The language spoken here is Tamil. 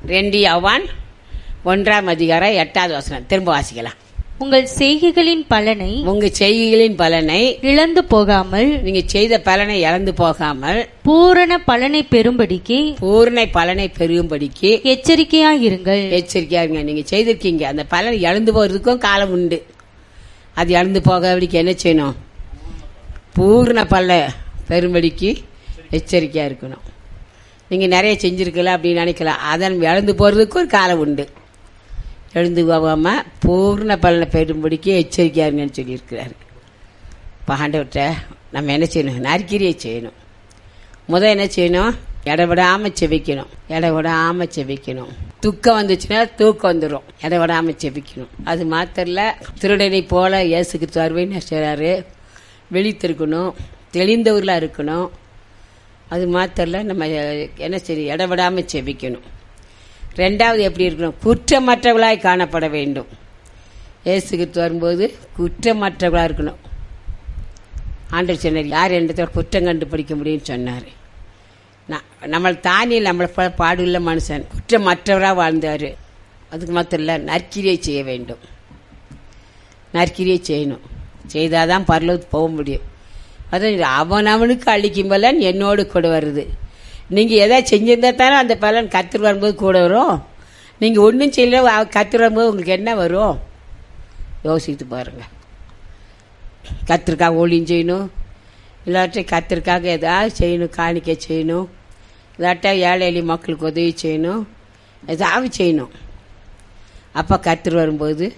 ரெண்டு யவான் ஒன்றாம் அதிகாரம் எட்டாவது வசனம் திரும்ப வாசிக்கலாம் உங்கள் செய்கைகளின் பலனை உங்க செய்கைகளின் பலனை இழந்து போகாமல் நீங்க செய்த பலனை இழந்து போகாமல் பூரண பலனை பெறும்படிக்கு பூர்ண பலனை பெருகும்படிக்கு எச்சரிக்கையாயிருங்கள் எச்சரிக்கையா இருங்க நீங்க செய்திருக்கீங்க அந்த பலன் இழந்து போறதுக்கும் காலம் உண்டு அது இழந்து போகாதபடிக்கு என்ன செய்யணும் பூர்ண பல பெரும்படிக்கு எச்சரிக்கையா இருக்கணும் நீங்க நிறைய செஞ்சிருக்கலாம் அப்படின்னு நினைக்கலாம் அதன் இழந்து போறதுக்கு ஒரு காலம் உண்டு எழுந்து போகாம பூர்ண பலனை பெறும்படிக்கு எச்சரிக்கையா இருங்கன்னு சொல்லியிருக்கிறாரு இப்போ ஆண்டவர்கிட்ட நம்ம என்ன செய்யணும் நற்கிரியை செய்யணும் முத என்ன செய்யணும் இடவிடாம செவிக்கணும் இடவிடாம செவிக்கணும் துக்கம் வந்துச்சுன்னா தூக்கம் வந்துடும் இடவிடாம செவிக்கணும் அது மாத்திரல திருடனை போல இயேசு கிறிஸ்து வருவேன்னு செய்றாரு விழித்திருக்கணும் தெளிந்தவர்களா இருக்கணும் அது மாத்திரல நம்ம என்ன செய்ய இடவிடாம செவிக்கணும் ரெண்டாவது எப்படி இருக்கணும் குற்றமற்றவர்களாய் காணப்பட வேண்டும் இயேசு கிறிஸ்து வரும்போது குற்றமற்றவர்களா இருக்கணும் ஆண்டவர் சொன்னார் யார் என்னத்தை குற்றம் கண்டுபிடிக்க முடியும்னு சொன்னார் நம்மளை தானி நம்மளை போல பாடுள்ள மனுஷன் குற்றமற்றவராக வாழ்ந்தார் அதுக்கு மாத்திரம் இல்லை நற்கிரியை செய்ய வேண்டும் நற்கிரியை செய்யணும் செய்தாதான் பரலோகத்துக்கு போக முடியும் அதான் அவன் அவனுக்கு அழிக்கும் பலன் என்னோடு கூட வருது நீங்கள் எதாவது செஞ்சிருந்தா தானே அந்த பலன் கத்திர வரும்போது கூட வரும் நீங்கள் ஒன்றும் செய்யல கத்திர வரும்போது உங்களுக்கு என்ன வரும் யோசித்து பாருங்கள் கத்திரிக்காய் ஒளியும் செய்யணும் இல்லாட்டி கத்திரிக்காக ஏதாவது செய்யணும் காணிக்கை செய்யணும் இல்லாட்டா ஏழை எளிய மக்களுக்கு உதவி செய்யணும் ஏதாவது செய்யணும் அப்போ கத்திர வரும்போது